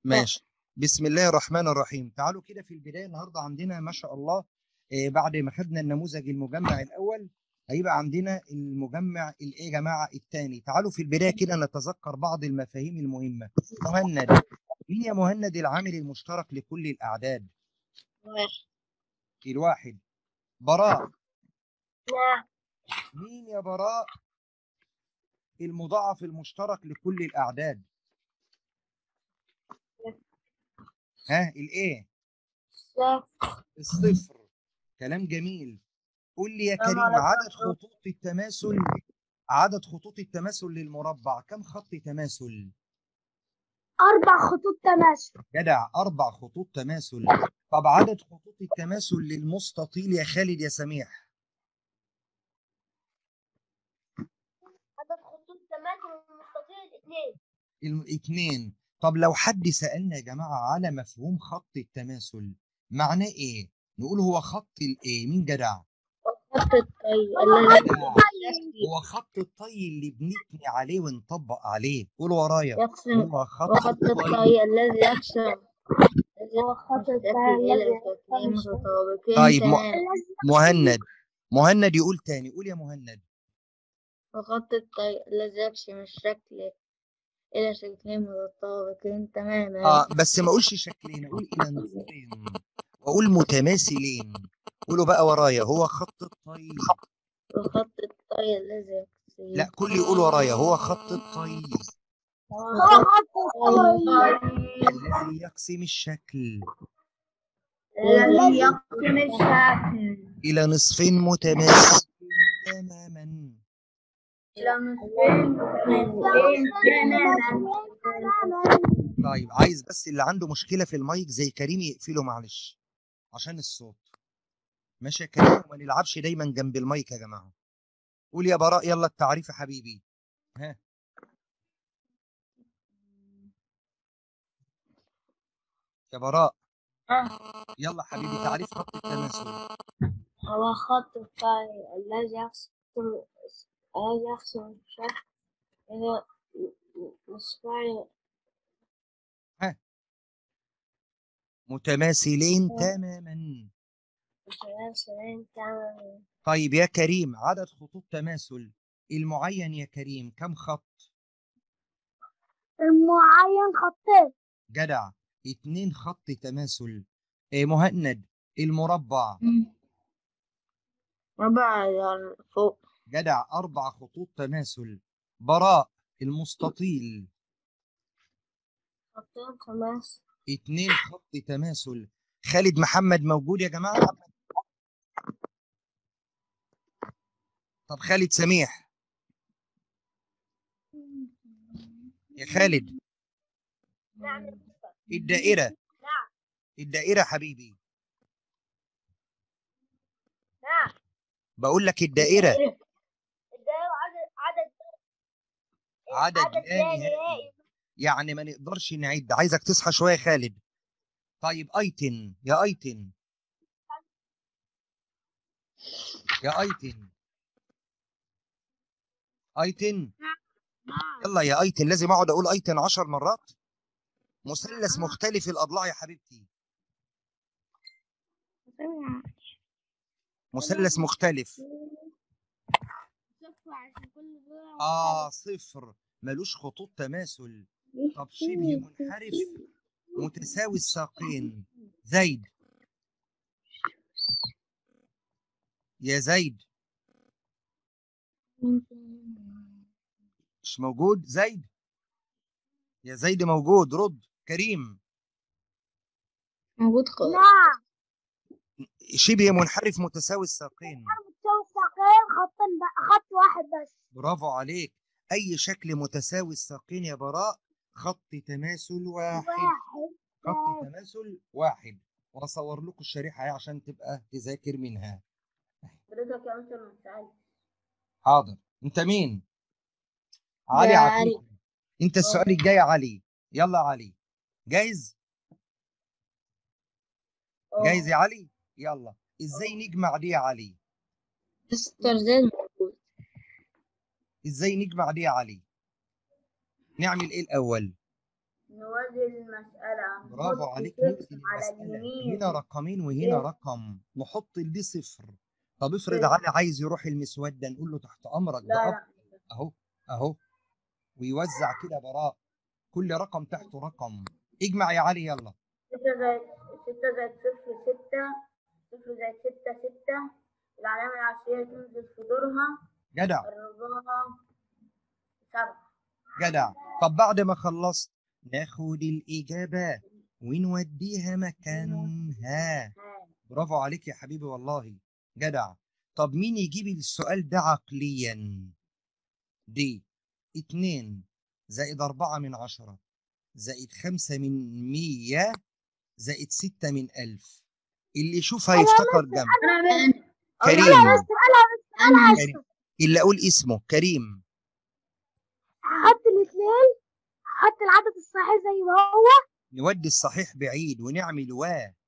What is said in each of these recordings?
ماشي بسم الله الرحمن الرحيم تعالوا كده في البداية النهاردة عندنا ما شاء الله آه، بعد ما خدنا النموذج المجمع الأول هيبقى عندنا المجمع الايه يا جماعة الثاني تعالوا في البداية كده نتذكر بعض المفاهيم المهمة مهند مين يا مهند العامل المشترك لكل الأعداد واحد الواحد براء لا مين يا براء المضاعف المشترك لكل الأعداد ها الايه صفر الصفر كلام جميل قول لي يا السلام كريم عليكم. عدد خطوط التماثل عدد خطوط التماثل للمربع كم خط تماثل أربع خطوط تماثل جدع أربع خطوط تماثل طب عدد خطوط التماثل للمستطيل يا خالد يا سميح عدد خطوط تماثل المستطيل اثنين الاثنين طب لو حد سألنا يا جماعة على مفهوم خط التماثل معناه ايه نقول هو خط الايه مين جدع خط الطي الذي جدع هو خط الطي اللي بنبني عليه ونطبق عليه قول ورايا يقسم هو خط وخط الطي الطي الذي يقسم وخط الطي إلى شكلين متطابقين طيب، م- تماما مهند مهند يقول تاني قول يا مهند وخط الطي الذي يقسم الشكل إلى شكلين متطابقين تماما اه بس ما اقولش شكلين اقول الى نصفين واقول متماثلين قولوا بقى ورايا هو خط الطي وخط الطي الذي يقسم لا كل يقول ورايا هو خط الطي هو خط الطي الذي يقسم الشكل الذي يقسم الشكل الى نصفين متماثلين تماما إلى نصفين متماثلين تماما طيب عايز بس اللي عنده مشكله في المايك زي كريم يقفله معلش عشان الصوت ماشي يا كريم وما نلعبش دايما جنب المايك يا جماعه قول يا براء يلا التعريف يا حبيبي ها يا براء يلا حبيبي تعريف خط التماثل هو خط الطي الذي يقسم الذي يقسم الشكل إلى نصفين متماثلين تماما متماثلين تماما طيب يا كريم عدد خطوط تماثل المعين يا كريم كم خط المعين خطين جدع اتنين خط تماثل إيه مهند المربع ربع فوق جدع أربع خطوط تماثل براء المستطيل خطين خماس اتنين خط تماثل خالد محمد موجود يا جماعة طب خالد سميح يا خالد نعم الدائرة نعم الدائرة حبيبي نعم بقول لك الدائرة الدائرة عدد عدد عدد لا نهائي يعني ما نقدرش نعد عايزك تصحى شوية يا خالد طيب ايتن يا ايتن يا ايتن ايتن يلا يا ايتن لازم اقعد اقول ايتن عشر مرات مثلث مختلف الاضلاع يا حبيبتي مثلث مختلف اه صفر ملوش خطوط تماثل طب شبه منحرف متساوي الساقين زيد يا زيد مش موجود زيد يا زيد موجود رد كريم موجود خالص نعم شبه منحرف متساوي الساقين متساوي الساقين خطين بقى خط واحد بس برافو عليك اي شكل متساوي الساقين يا براء خط تماثل واحد واحد خط تماثل واحد واصور لكم الشريحه اهي عشان تبقى تذاكر منها حضرتك يا مستر ما تسألش حاضر انت مين علي يا عفيف انت السؤال الجاي يا علي يلا يا علي جايز جايز يا علي يلا ازاي نجمع دي يا علي مستر زين موجود ازاي نجمع دي يا علي نعمل ايه الاول نوازي المسألة برافو نحط عليك صفر نوزن على المسألة اليمين هنا رقمين وهنا صفر. رقم نحط دي صفر طب افرض صفر. علي عايز يروح المسودة نقول له تحت أمرك لا ده أب لا أهو أهو ويوزع كده براء كل رقم تحته رقم اجمع يا علي يلا ستة زائد ستة زائد صفر ستة صفر زائد ستة ستة العلامة العشرية تنزل في دورها جدع الرباعة سبعة جدع طب بعد ما خلصت ناخد الإجابة ونوديها مكانها ها برافو عليك يا حبيبي والله جدع طب مين يجيب السؤال ده عقليا دي اتنين زائد أربعة من عشرة زائد خمسة من مية زائد ستة من ألف اللي يشوفها يفتكر جنب أنا من كريم أنا كريم اللي أقول اسمه كريم حط الاثنين حط العدد الصحيح زي ما هو نودي الصحيح بعيد ونعمل و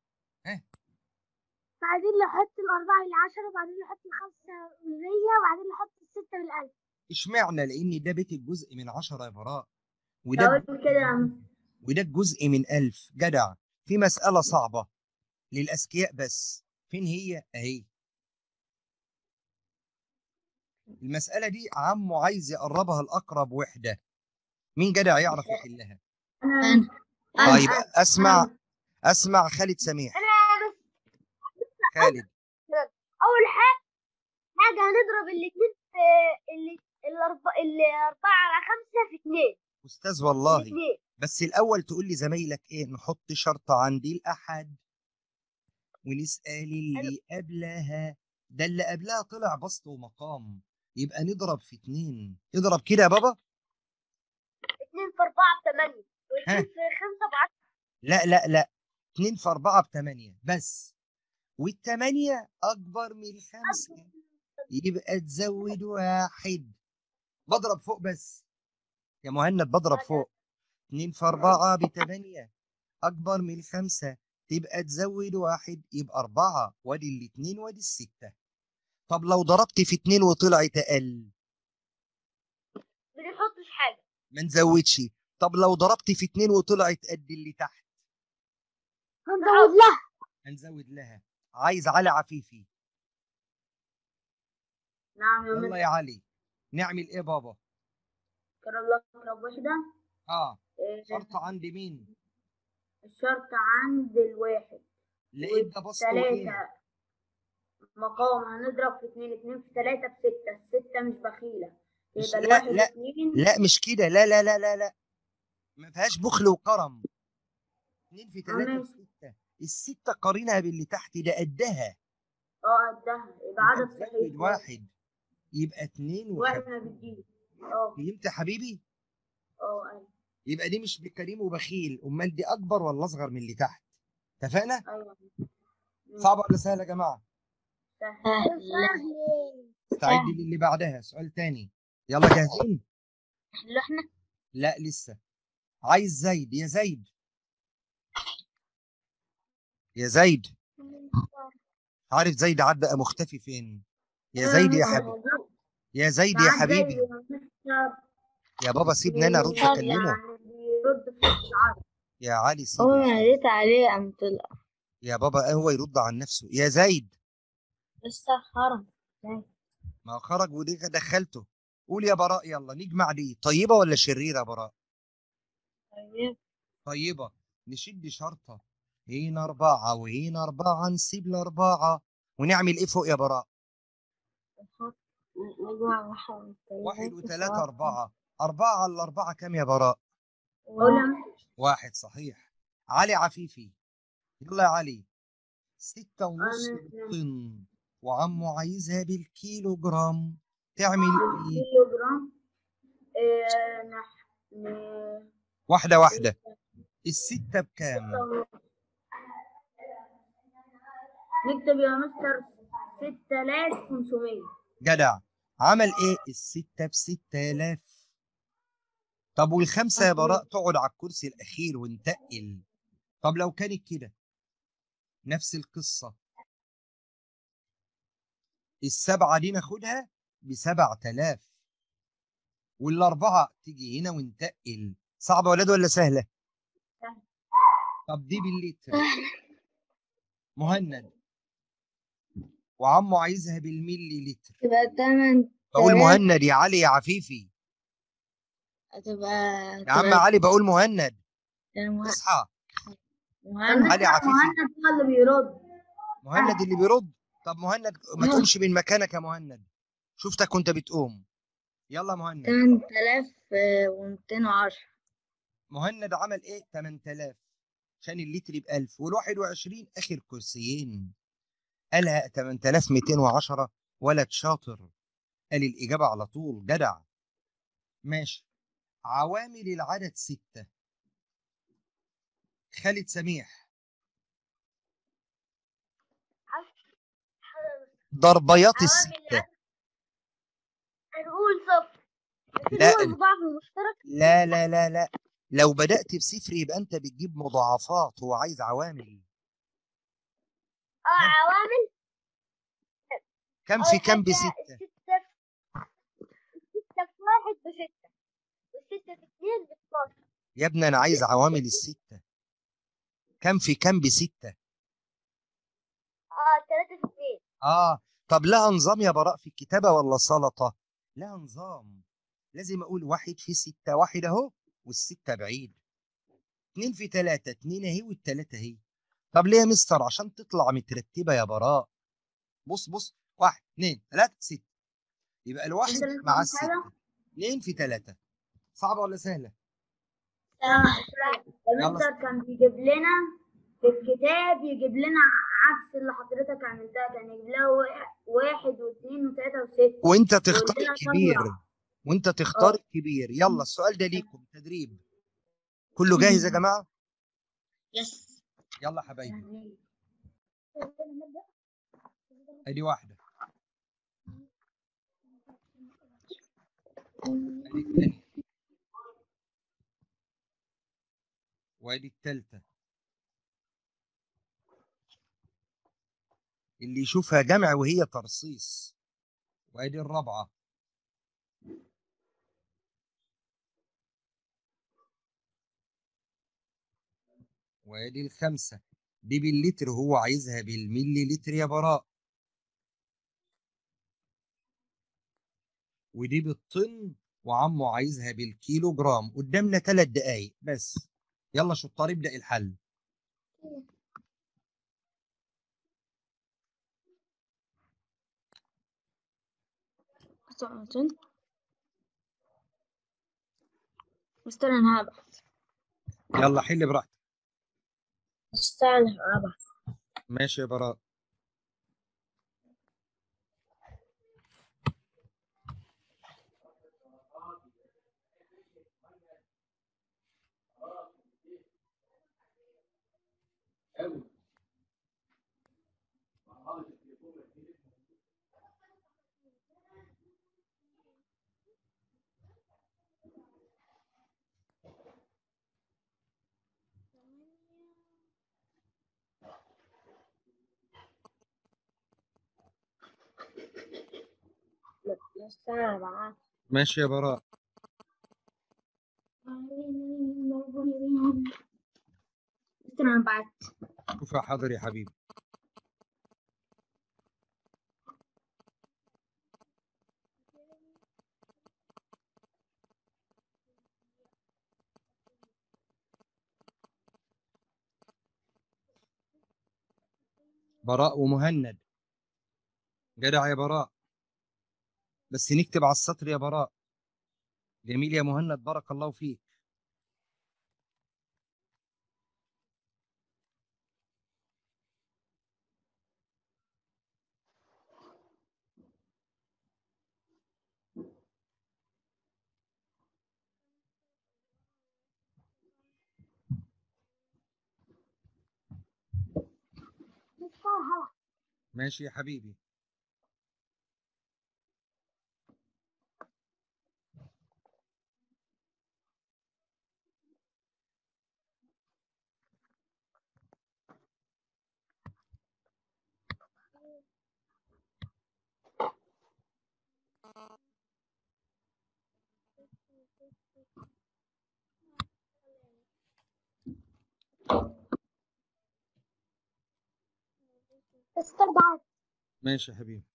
بعدين نحط الأربعة للعشرة وبعدين نحط الخمسة للمية وبعدين نحط الستة للألف اشمعنى لأن ده بيت الجزء من عشرة يا براء وده أقول كده يا عم. وده الجزء من ألف جدع في مسألة صعبة للأذكياء بس فين هي أهي المسألة دي عمو عايز يقربها الأقرب وحدة مين جدع يعرف يحلها أنا طيب أسمع أسمع خالد سميح أنا بس خالد أول حاجة حاجة هنضرب الاتنين في اللي الأربعة الأربعة على خمسة في اتنين أستاذ والله الاتنين بس الأول تقول لي زمايلك إيه نحط شرطة عندي الأحد ونسأل اللي قبلها ده اللي قبلها طلع بسط ومقام يبقى نضرب في اتنين اضرب كده يا بابا اتنين في أربعة بتمانية ها. واتنين في خمسة بعشرة لا لا لا اتنين في أربعة بتمانية بس والتمانية أكبر من الخمسة يبقى تزود واحد بضرب فوق بس يا مهند بضرب فوق اتنين في أربعة بتمانية أكبر من الخمسة تبقى تزود واحد يبقى أربعة وادي الاتنين وادي الستة طب لو ضربت في اتنين وطلعت أقل بنحطش حاجة ما نزودش طب لو ضربت في اتنين وطلعت قد اللي تحت هنزود لها هنزود لها عايز علي عفيفي نعم يا يلا مستر يا علي نعمل ايه بابا كرم الله أقرب وحدة اه إيه، شرط عند مين الشرط عند الواحد لقيت ده بسط وايه ثلاثة مقام هنضرب في اتنين اتنين في تلاتة بستة الستة مش بخيلة مش- يبقى لا- الواحد لا. اتنين لا مش كده لا لا لا لا لا ما فيهاش بخل وكرم اتنين في تلاتة ماشي. في ستة الستة قارنها باللي تحت ده قدها اه قدها يبقى عدد يبقى صحيح تزود واحد يبقى اتنين واحد وخمسة ما بتجيب اه فهمت يا حبيبي اه ايوه يبقى دي مش بكريم وبخيل امال دي اكبر ولا اصغر من اللي تحت اتفقنا ايوه صعبة ولا سهلة يا جماعة سهل استعد للي بعدها سؤال تاني يلا جاهزين نحل احنا لا لسه عايز زيد يا زيد يا زيد عارف زيد عاد بقى مختفي فين يا زيد يا حبيبي يا زيد يا حبيبي يا بابا سيبني انا ارد اكلمه يعني بيرد في العدد يا علي سيب هو يا سيدي. ناديت عليه قام طلع يا بابا هو يرد عن نفسه يا زيد لسه خرج ما خرج ودي دخلته قول يا براء يلا نجمع دي طيبة ولا شريرة يا براء طيب طيبة نشد شرطة هنا أربعة وهنا أربعة نسيب الأربعة ونعمل إيه فوق يا براء نحط نجمع واحد واحد وثلاثة أربعة أربعة على الأربعة كام يا براء قول يا مستر. واحد صحيح علي عفيفي يلا يا علي ستة ونص أنا- طن وعمو عايزها بالكيلو جرام تعمل إيه كيلو جرام إيه نح ن- واحدة واحدة الستة بكام نكتب يا مستر ستة آلاف خمسمية جدع عمل ايه الستة بستة آلاف طب والخمسة يا براء تقعد على الكرسي الأخير ونتقل طب لو كانت كده نفس القصة السبعة دي ناخدها بسبعة آلاف والأربعة تيجي هنا ونتقل صعبة ولاد ولا سهلة طب دي باللتر مهند وعمه عايزها بالملي لتر تبقى تمن بقول تمام. مهند يا علي يا عفيفي هتبقى يا عم علي بقول مهند مهند اصحى مهند علي عفيفي مهند هو اللي بيرد مهند اللي بيرد طب مهند ما آه. تقومش من مكانك يا مهند شفتك كنت بتقوم يلا مهند تمن تلاف ومتين وعشرة مهند عمل ايه 8000 عشان اللتر ب 1000 وال21 اخر كرسيين قالها 8210 ولد شاطر قال الاجابه على طول جدع ماشي عوامل العدد ستة خالد سميح ضربيات عوامل الستة هنقول صفر لا. هو الضعف المشترك لا لا لا لا لو بدأت بصفر يبقى انت بتجيب مضاعفات هو عايز عوامل اه عوامل كم أول في كم حاجة بستة الستة الستة في واحد بستة والستة في اتنين باتناشر يا ابني انا عايز عوامل الستة كم في كم بستة اه تلاتة في اتنين اه طب لها نظام يا براء في الكتابة ولا سلطة لها نظام لازم اقول واحد في ستة واحد اهو والستة بعيد اتنين في تلاتة اتنين اهي والتلاتة اهي طب ليه يا مستر عشان تطلع مترتبة يا براء بص بص واحد اتنين تلاتة ستة يبقى الواحد أنت لسه مع مش الستة عارف؟ اتنين في تلاتة صعبة ولا سهلة؟ المستر كان بيجيب لنا في الكتاب يجيب لنا عكس اللي حضرتك عملتها كان يجيب لنا وا- واحد واثنين وثلاثة وستة وانت تختار لنا الكبير طلع. وانت تختار اه. الكبير يلا السؤال ده ليكم تدريب كله جاهز يا جماعة؟ يس يلا حبايبي ادي واحدة ادي الثانية وادي الثالثة اللي يشوفها جمع وهي ترصيص وادي الرابعة وادي الخمسة دي باللتر هو عايزها بالملي لتر يا براء ودي بالطن وعمه عايزها بالكيلو جرام قدامنا ثلاث دقايق بس يلا شطار ابدأ الحل ساعتين مستر انا هبحث يلا حل براحتك مستر انا هبحث ماشي يا براء مستر انا هبحث ماشي يا براء مستر انا بعت شوفها حاضر يا حبيبي براء ومهند جدع يا براء بس نكتب على السطر يا براء جميل يا مهند بارك الله فيك ماشي يا حبيبي ست أربعات ماشي يا حبيبي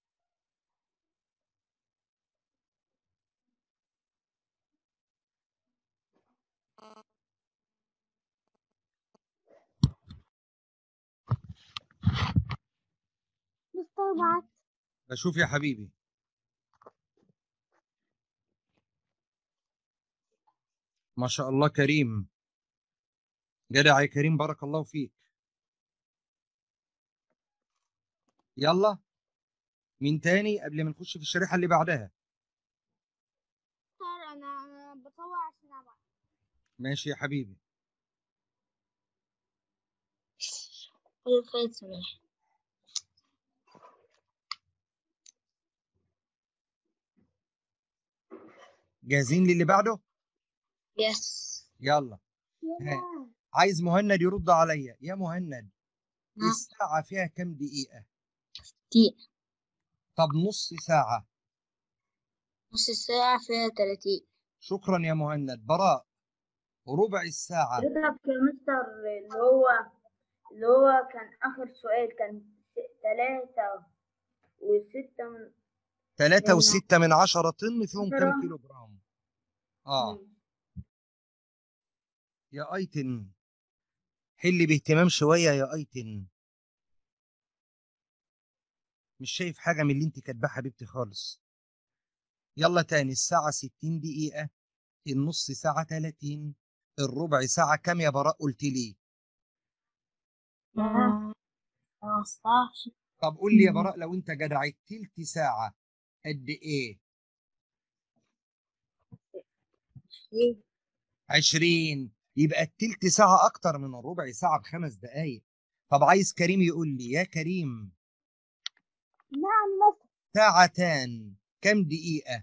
ست أربعات بشوف يا حبيبي ما شاء الله كريم جدع يا كريم بارك الله فيك يلا مين تاني قبل ما نخش في الشريحة اللي بعدها صار أنا أنا بطوع عشان أبعت ماشي يا حبيبي خذ خيط سميح جاهزين للي بعده يس يلا يلا عايز مهند يرد عليا يا مهند نعم. الساعة فيها كام دقيقة ستين طب نص ساعة نص ساعة فيها تلاتين شكرا يا مهند براء ربع الساعة حضرتك يا مستر اللي هو اللي هو كان آخر سؤال كان س- تلاتة وستة من تلاتة من- وستة من عشرة طن فيهم كام عشرة. كيلو جرام اه يا ايتن حل باهتمام شوية يا ايتن مش شايف حاجة من اللي انت كاتباها حبيبتي خالص يلا تاني الساعة ستين دقيقة النص ساعة تلاتين الربع ساعة كام يا براء قلت لي خمستاشر طب قول لي يا مم. براء لو انت جدع التلت ساعة قد ايه عشرين عشرين يبقى التلت ساعة أكتر من الربع ساعة بخمس دقايق طب عايز كريم يقول لي يا كريم نعم مستر ساعتان كم دقيقة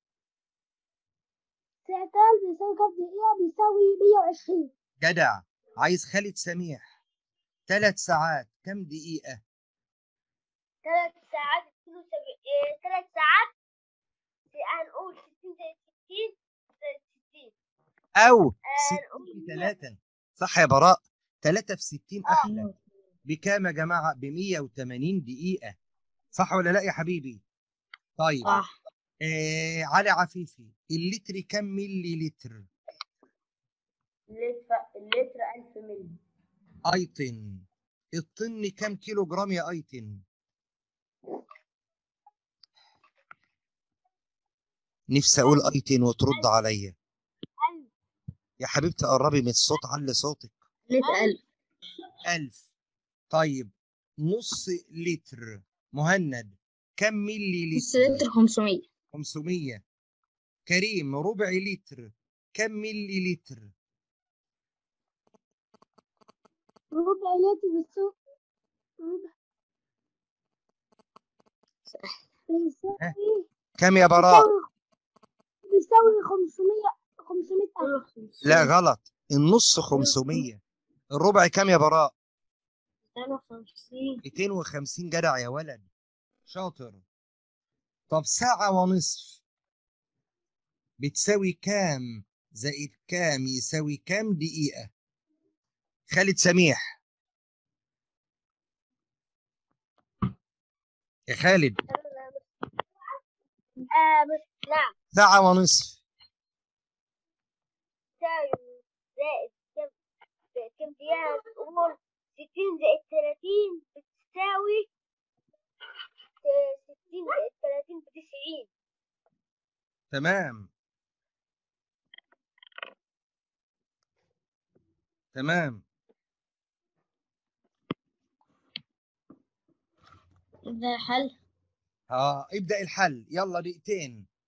ساعتين بيساوي كام دقيقة بيساوي مية وعشرين جدع عايز خالد سميح ثلاث ساعات كم دقيقة ثلاث ساعات اتنين وسبعين ثلاث ساعات هنقول ستين زائد ستين زائد ستين أو آه، ستين في نقول ثلاثة صح يا براء ثلاثة في ستين آه. أحلى بكام يا جماعة بمية وتمانين دقيقة صح ولا لا يا حبيبي طيب صح آه علي عفيفي اللتر كم ملي لتر اللتر اللتر ألف ملي ايتن الطن كم كيلو جرام يا ايتن نفسي اقول ايتن وترد عليا يا حبيبتي قربي من الصوت علي صوتك لتر ألف ألف طيب نص لتر مهند كم ملي نص لتر لتر خمسمية 500 كريم ربع لتر كم ملي لتر ربع لتر بيساوي ربع صح بيساوي كم يا براء بيساوي- بيساوي خمسمية خمسمية ألف لا غلط النص 500 الربع كم يا براء ميتين وخمسين 250 جدع يا ولد شاطر طب ساعة ونصف بتساوي كام زائد كام يساوي كام دقيقة خالد سميح يا خالد آه بس نعم ساعة ونصف تساوي زائد كم كم دقيقة تقول ستين زائد تلاتين بتساوي ت- ستين زائد تلاتين بتسعين تمام تمام ده حل اه ابدأ الحل يلا دقيقتين